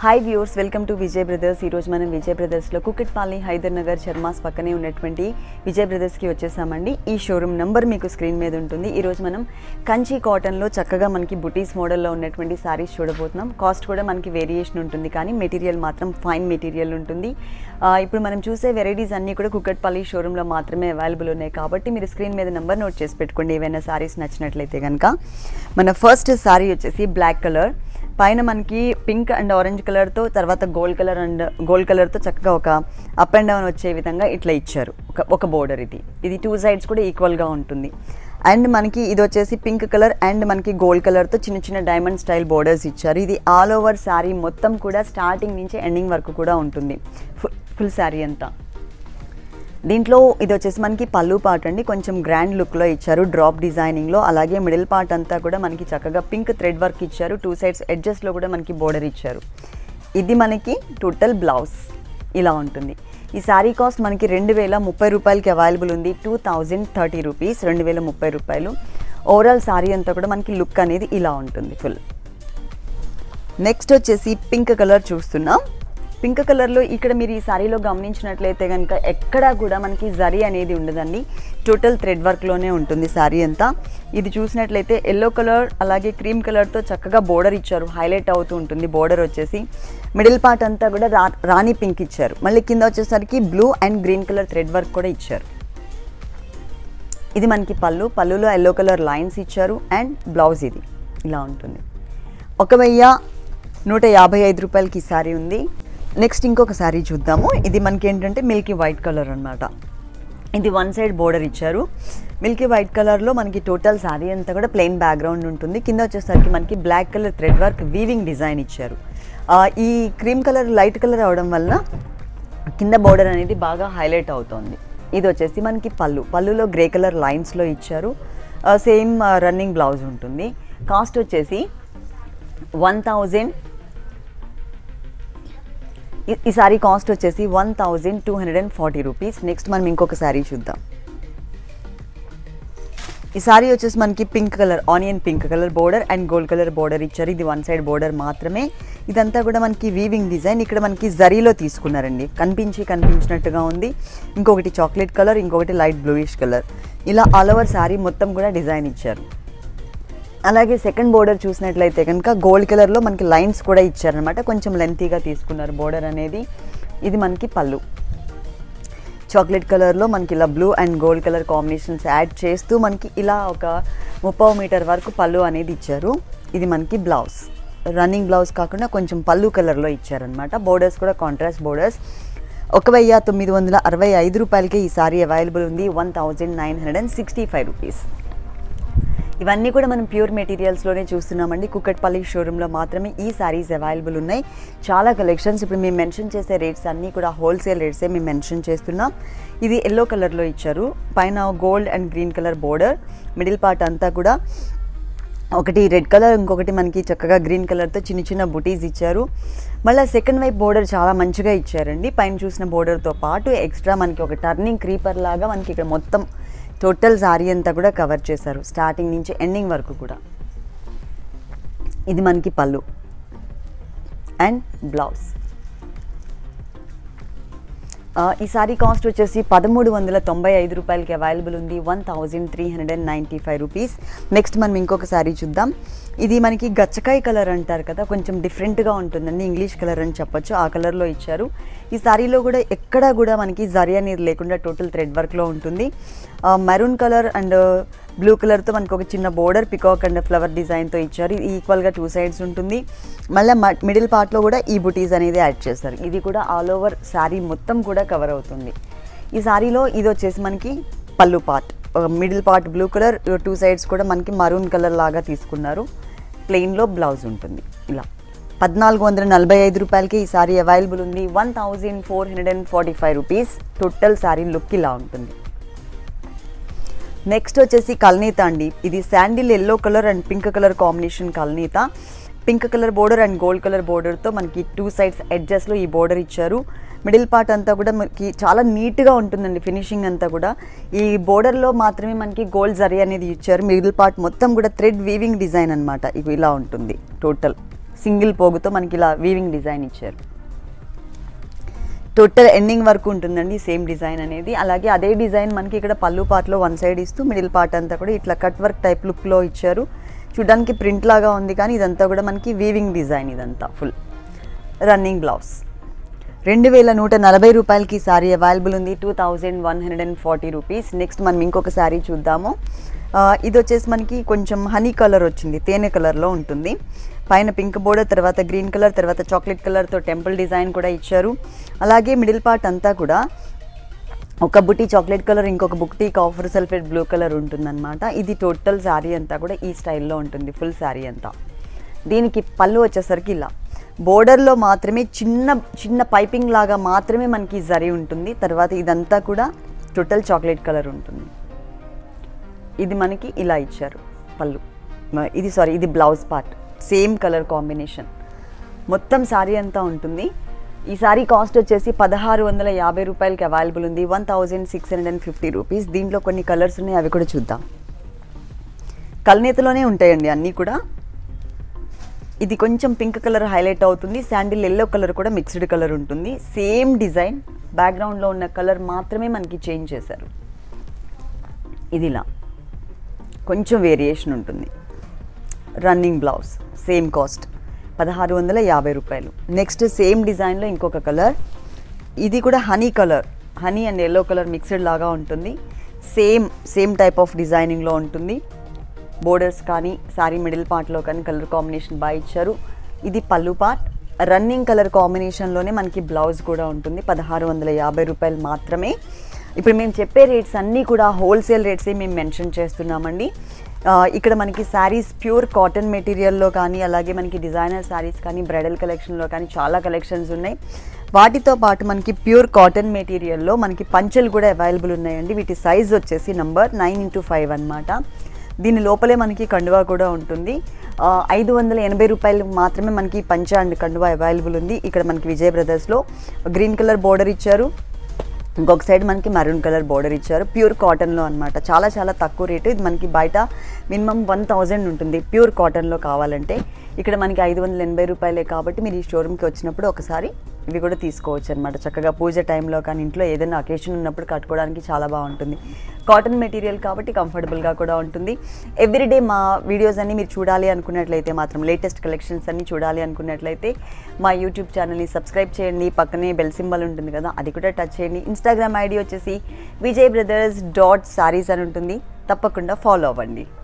hi viewers welcome to Vijay brothers ఈరోజు మనం విజయ్ బ్రదర్స్లో కుకట్పాలి హైదర్ నగర్ శర్మాస్ పక్కనే ఉన్నటువంటి విజయ్ బ్రదర్స్కి వచ్చేసామండి ఈ షోరూమ్ నెంబర్ మీకు స్క్రీన్ మీద ఉంటుంది ఈరోజు మనం కంచి కాటన్లో చక్కగా మనకి బుటీస్ మోడల్లో ఉన్నటువంటి శారీస్ చూడబోతున్నాం కాస్ట్ కూడా మనకి వేరియేషన్ ఉంటుంది కానీ మెటీరియల్ మాత్రం ఫైన్ మెటీరియల్ ఉంటుంది ఆ, ఇప్పుడు మనం చూసే వెరైటీస్ అన్నీ కూడా కుకట్పల్లి షోరూంలో మాత్రమే అవైలబుల్ ఉన్నాయి కాబట్టి మీరు స్క్రీన్ మీద నెంబర్ నోట్ చేసి పెట్టుకోండి ఏవైనా శారీస్ నచ్చినట్లయితే కనుక మన ఫస్ట్ శారీ వచ్చేసి బ్లాక్ కలర్ పైన మనకి పింక్ అండ్ ఆరెంజ్ కలర్తో తర్వాత గోల్డ్ కలర్ అండ్ గోల్డ్ కలర్తో చక్కగా ఒక అప్ అండ్ డౌన్ వచ్చే విధంగా ఇట్లా ఇచ్చారు ఒక ఒక బోర్డర్ ఇది ఇది టూ సైడ్స్ కూడా ఈక్వల్గా ఉంటుంది అండ్ మనకి ఇది వచ్చేసి పింక్ కలర్ అండ్ మనకి గోల్డ్ కలర్తో చిన్న చిన్న డైమండ్ స్టైల్ బోర్డర్స్ ఇచ్చారు ఇది ఆల్ ఓవర్ శారీ మొత్తం కూడా స్టార్టింగ్ నుంచి ఎండింగ్ వరకు కూడా ఉంటుంది ఫుల్ ఫుల్ శారీ అంతా దీంట్లో ఇది వచ్చేసి మనకి పళ్ళు పార్ట్ అండి కొంచెం గ్రాండ్ లుక్లో ఇచ్చారు డ్రాప్ డిజైనింగ్లో అలాగే మిడిల్ పార్ట్ అంతా కూడా మనకి చక్కగా పింక్ థ్రెడ్ వర్క్ ఇచ్చారు టూ సైడ్స్ ఎడ్జస్ట్లో కూడా మనకి బోర్డర్ ఇచ్చారు ఇది మనకి టోటల్ బ్లౌజ్ ఇలా ఉంటుంది ఈ శారీ కాస్ట్ మనకి రెండు వేల ముప్పై రూపాయలకి అవైలబుల్ ఉంది టూ థౌజండ్ థర్టీ రూపీస్ రెండు వేల ముప్పై రూపాయలు ఓవరాల్ శారీ అంతా కూడా మనకి లుక్ అనేది ఇలా ఉంటుంది ఫుల్ నెక్స్ట్ వచ్చేసి పింక్ కలర్ చూస్తున్నాం పింక్ కలర్లో ఇక్కడ మీరు ఈ శారీలో గమనించినట్లయితే కనుక ఎక్కడా కూడా మనకి జరీ అనేది ఉండదండి టోటల్ థ్రెడ్ వర్క్లోనే ఉంటుంది శారీ అంతా ఇది చూసినట్లయితే ఎల్లో కలర్ అలాగే క్రీమ్ కలర్తో చక్కగా బోర్డర్ ఇచ్చారు హైలైట్ అవుతూ ఉంటుంది బోర్డర్ వచ్చేసి మిడిల్ పార్ట్ అంతా కూడా రా రాణి పింక్ ఇచ్చారు మళ్ళీ కింద వచ్చేసరికి blue and green colour thread work కూడా ఇచ్చారు ఇది మనకి పళ్ళు పళ్ళులో ఎల్లో కలర్ లైన్స్ ఇచ్చారు అండ్ బ్లౌజ్ ఇది ఇలా ఉంటుంది ఒక వెయ్యి నూట యాభై ఐదు రూపాయలకి ఈ శారీ ఉంది నెక్స్ట్ ఇంకొక శారీ చూద్దాము ఇది మనకి ఏంటంటే మిల్కీ వైట్ కలర్ అన్నమాట ఇది వన్ సైడ్ బోర్డర్ ఇచ్చారు మిల్కీ వైట్ కలర్లో మనకి టోటల్ శారీ అంతా కూడా ప్లెయిన్ బ్యాక్గ్రౌండ్ ఉంటుంది కింద వచ్చేసరికి మనకి black colour thread work weaving design ఇచ్చారు ఆ, ఈ క్రీమ్ కలర్ లైట్ కలర్ అవడం వల్ల కింద బోర్డర్ అనేది బాగా హైలైట్ అవుతోంది ఇది వచ్చేసి మనకి పళ్ళు పళ్ళులో గ్రే కలర్ లైన్స్లో ఇచ్చారు సేమ్ రన్నింగ్ బ్లౌజ్ ఉంటుంది కాస్ట్ వచ్చేసి వన్ థౌజండ్ ఈ సారీ కాస్ట్ వచ్చేసి one thousand two hundred and forty rupees next మనం ఇంకొక శారీ చూద్దాం ఈ సారీ వచ్చేసి మనకి pink colour onion pink colour border and gold colour border ఇచ్చారు ఇది వన్ సైడ్ బోర్డర్ మాత్రమే ఇదంతా కూడా మనకి వీవింగ్ డిజైన్ ఇక్కడ మనకి జరీలో తీసుకున్నారండి కనిపించి కనిపించినట్టుగా ఉంది ఇంకొకటి చాక్లెట్ కలర్ ఇంకొకటి లైట్ బ్లూయిష్ కలర్ ఇలా ఆల్ ఓవర్ శారీ మొత్తం కూడా డిజైన్ ఇచ్చారు అలాగే సెకండ్ బోర్డర్ చూసినట్లయితే కనుక గోల్డ్ కలర్లో మనకి లైన్స్ కూడా ఇచ్చారనమాట కొంచెం లెంతీగా తీసుకున్నారు బోర్డర్ అనేది ఇది మనకి పళ్ళు చాక్లెట్ కలర్లో మనకి ఇలా blue and gold colour combinations add చేస్తూ మనకి ఇలా ఒక ముప్పై మీటర్ వరకు పళ్ళు అనేది ఇచ్చారు ఇది మనకి బ్లౌజ్ రన్నింగ్ బ్లౌజ్ కాకుండా కొంచెం పళ్ళు కలర్లో ఇచ్చారనమాట బోర్డర్స్ కూడా కాంట్రాస్ట్ బోర్డర్స్ ఒక వెయ్యి తొమ్మిది వందల అరవై ఐదు రూపాయలకి ఈ సారీ అవైలబుల్ ఉంది one thousand nine hundred and sixty five rupees ఇవన్నీ కూడా మనం ప్యూర్ మెటీరియల్స్లోనే చూస్తున్నామండి కుక్కట్పల్లి షోరూంలో మాత్రమే ఈ శారీస్ అవైలబుల్ ఉన్నాయి చాలా కలెక్షన్స్ ఇప్పుడు మేము మెన్షన్ చేసే రేట్స్ అన్నీ కూడా హోల్సేల్ రేట్సే మేము మెన్షన్ చేస్తున్నాం ఇది ఎల్లో కలర్లో ఇచ్చారు పైన gold and green colour border middle part అంతా కూడా ఒకటి రెడ్ కలర్ ఇంకొకటి మనకి చక్కగా గ్రీన్ కలర్తో చిన్న చిన్న బుటీస్ ఇచ్చారు మళ్ళీ సెకండ్ వైపు బోర్డర్ చాలా మంచిగా ఇచ్చారండి పైన చూసిన బోర్డర్తో పాటు ఎక్స్ట్రా మనకి ఒక టర్నింగ్ క్రీపర్ లాగా మనకి ఇక్కడ మొత్తం టోటల్ శారీ అంతా కూడా కవర్ చేశారు స్టార్టింగ్ నుంచి ఎండింగ్ వరకు కూడా ఇది మనకి పళ్ళు అండ్ బ్లౌజ్ ఆ, ఈ సారీ కాస్ట్ వచ్చేసి పదమూడు వందల తొంభై ఐదు రూపాయలకి అవైలబుల్ ఉంది one thousand three hundred and ninety five rupees next మనం ఇంకొక సారీ చూద్దాం ఇది మనకి గచ్చకాయ కలర్ అంటారు కదా కొంచెం డిఫరెంట్గా ఉంటుందండి ఇంగ్లీష్ కలర్ అని చెప్పొచ్చు ఆ కలర్లో ఇచ్చారు ఈ సారీలో కూడా ఎక్కడా కూడా మనకి జరి అనేది లేకుండా టోటల్ థ్రెడ్ వర్క్లో ఉంటుంది మెరూన్ కలర్ అండ్ బ్లూ కలర్తో మనకు ఒక చిన్న బోర్డర్ పికాక్ అండ్ ఫ్లవర్ డిజైన్తో ఇచ్చారు ఇది ఈక్వల్గా టూ సైడ్స్ ఉంటుంది మళ్ళీ మిడిల్ పార్ట్లో కూడా ఈ బుటీస్ అనేది యాడ్ చేస్తారు ఇది కూడా ఆల్ ఓవర్ శారీ మొత్తం కూడా కవర్ అవుతుంది ఈ శారీలో ఇది వచ్చేసి మనకి పళ్ళు part middle part blue colour two sides కూడా మనకి మరూన్ కలర్ లాగా తీసుకున్నారు ప్లెయిన్లో బ్లౌజ్ ఉంటుంది ఇలా పద్నాలుగు వందల నలభై ఐదు రూపాయలకి ఈ సారీ అవైలబుల్ ఉంది one thousand four hundred and forty five rupees total sari look ఇలా ఉంటుంది నెక్స్ట్ వచ్చేసి కల్నీత అండి ఇది sandal yellow colour and pink colour combination కల్నీత pink colour border and gold colour బోర్డర్తో మనకి టూ సైడ్స్ ఎడ్జెస్లో ఈ బోర్డర్ ఇచ్చారు మిడిల్ పార్ట్ అంతా కూడా మనకి చాలా నీట్గా ఉంటుందండి ఫినిషింగ్ అంతా కూడా ఈ బోర్డర్లో మాత్రమే మనకి గోల్డ్ జరీ అనేది ఇచ్చారు మిడిల్ పార్ట్ మొత్తం కూడా థ్రెడ్ వీవింగ్ డిజైన్ అనమాట ఇవి ఇలా ఉంటుంది టోటల్ సింగిల్ పోగుతో మనకి ఇలా వీవింగ్ డిజైన్ ఇచ్చారు టోటల్ ఎండింగ్ వరకు ఉంటుందండి సేమ్ డిజైన్ అనేది అలాగే అదే డిజైన్ మనకి ఇక్కడ పళ్ళు పార్ట్లో వన్ సైడ్ ఇస్తూ మిడిల్ పార్ట్ అంతా కూడా ఇట్లా కట్ వర్క్ టైప్ లుక్లో ఇచ్చారు చూడడానికి ప్రింట్ లాగా ఉంది కానీ ఇదంతా కూడా మనకి వీవింగ్ డిజైన్ ఇదంతా ఫుల్ రన్నింగ్ బ్లౌజ్ రెండు వేల నూట నలభై రూపాయలకి శారీ అవైలబుల్ ఉంది two thousand one hundred and forty rupees next మనం ఇంకొక శారీ చూద్దాము ఆ, ఇది వచ్చేసి మనకి కొంచెం హనీ కలర్ వచ్చింది తేనె కలర్లో ఉంటుంది పైన పింక్ బోర్డర్ తర్వాత గ్రీన్ కలర్ తర్వాత చాక్లెట్ కలర్తో టెంపుల్ డిజైన్ కూడా ఇచ్చారు అలాగే మిడిల్ పార్ట్ అంతా కూడా ఒక బుట్టి చాక్లెట్ కలర్ ఇంకొక బుట్టి కాఫర్ సల్ఫేట్ బ్లూ కలర్ ఉంటుందన్నమాట ఇది టోటల్ శారీ అంతా కూడా ఈ స్టైల్లో ఉంటుంది ఫుల్ శారీ అంతా దీనికి పళ్ళు వచ్చేసరికి ఇలా బోర్డర్లో మాత్రమే చిన్న చిన్న పైపింగ్ లాగా మాత్రమే మనకి జరీ ఉంటుంది తర్వాత ఇదంతా కూడా టోటల్ చాక్లెట్ కలర్ ఉంటుంది ఇది మనకి ఇలా ఇచ్చారు పళ్ళు మ- ఇది సారీ ఇది blouse part same colour combination మొత్తం శారీ అంతా ఉంటుంది ఈ శారీ కాస్ట్ వచ్చేసి పదహారు వందల యాభై రూపాయలకి అవైలబుల్ ఉంది one thousand six hundred and fifty rupees దీంట్లో కొన్ని కలర్స్ ఉన్నాయి అవి కూడా చూద్దాం కల్నేతలోనే ఉంటాయండి అన్నీ కూడా ఇది కొంచెం పింక్ కలర్ హైలైట్ అవుతుంది శాండిల్ ఎల్లో కలర్ కూడా మిక్స్డ్ కలర్ ఉంటుంది సేమ్ డిజైన్ బ్యాక్గ్రౌండ్లో ఉన్న కలర్ మాత్రమే మనకి చేంజ్ చేశారు ఇది ఇలా కొంచెం వేరియేషన్ ఉంటుంది రన్నింగ్ బ్లౌజ్ సేమ్ కాస్ట్ పదహారు వందల యాభై రూపాయలు నెక్స్ట్ సేమ్ డిజైన్లో ఇంకొక కలర్ ఇది కూడా honey colour honey and yellow colour mixed లాగా ఉంటుంది సేమ్ సేమ్ టైప్ ఆఫ్ డిజైనింగ్లో ఉంటుంది బోర్డర్స్ కానీ సారీ మిడిల్ పార్ట్లో కానీ కలర్ కాంబినేషన్ బాగా ఇచ్చారు ఇది పళ్ళు పార్ట్ రన్నింగ్ కలర్ కాంబినేషన్లోనే మనకి బ్లౌజ్ కూడా ఉంటుంది పదహారు వందల యాభై రూపాయలు మాత్రమే ఇప్పుడు మేము చెప్పే రేట్స్ అన్నీ కూడా హోల్సేల్ రేట్సే మేము మెన్షన్ చేస్తున్నామండి ఆ, ఇక్కడ మనకి శారీస్ ప్యూర్ కాటన్ మెటీరియల్లో కానీ అలాగే మనకి డిజైనర్ శారీస్ కానీ బ్రైడల్ కలెక్షన్లో కానీ చాలా కలెక్షన్స్ ఉన్నాయి వాటితో పాటు మనకి ప్యూర్ కాటన్ మెటీరియల్లో మనకి పంచెలు కూడా అవైలబుల్ ఉన్నాయండి వీటి సైజ్ వచ్చేసి నంబర్ నైన్ ఇంటూ ఫైవ్ అనమాట దీని లోపలే మనకి కండువా కూడా ఉంటుంది ఆ, ఐదు వందల ఎనభై రూపాయలు మాత్రమే మనకి పంచ అండ్ కండువా అవైలబుల్ ఉంది ఇక్కడ మనకి విజయ్ బ్రదర్స్లో గ్రీన్ కలర్ బోర్డర్ ఇచ్చారు ఇంకొక సైడ్ మనకి మరూన్ కలర్ బోర్డర్ ఇచ్చారు ప్యూర్ కాటన్లో అనమాట చాలా చాలా తక్కువ రేటు ఇది మనకి బయట మినిమం వన్ థౌజండ్ ఉంటుంది ప్యూర్ కాటన్లో కావాలంటే ఇక్కడ మనకి ఐదు వందల ఎనభై రూపాయలే కాబట్టి మీరు ఈ షోరూమ్కి వచ్చినప్పుడు ఒకసారి ఇవి కూడా తీసుకోవచ్చు అనమాట చక్కగా పూజ టైంలో కానీ ఇంట్లో ఏదైనా అకేషన్ ఉన్నప్పుడు కట్టుకోవడానికి చాలా బాగుంటుంది కాటన్ మెటీరియల్ కాబట్టి కంఫర్టబుల్గా కూడా ఉంటుంది ఎవ్రీడే మా వీడియోస్ అన్ని మీరు చూడాలి అనుకున్నట్లయితే మాత్రం లేటెస్ట్ కలెక్షన్స్ అన్ని చూడాలి అనుకున్నట్లయితే మా యూట్యూబ్ ఛానల్ని సబ్స్క్రైబ్ చేయండి పక్కనే బెల్ సింబల్ ఉంటుంది కదా అది కూడా టచ్ చేయండి ఇన్స్టాగ్రామ్ ఐడి వచ్చేసి విజయ్ బ్రదర్స్ డాట్ సారీస్ అని ఉంటుంది తప్పకుండా ఫాలో అవ్వండి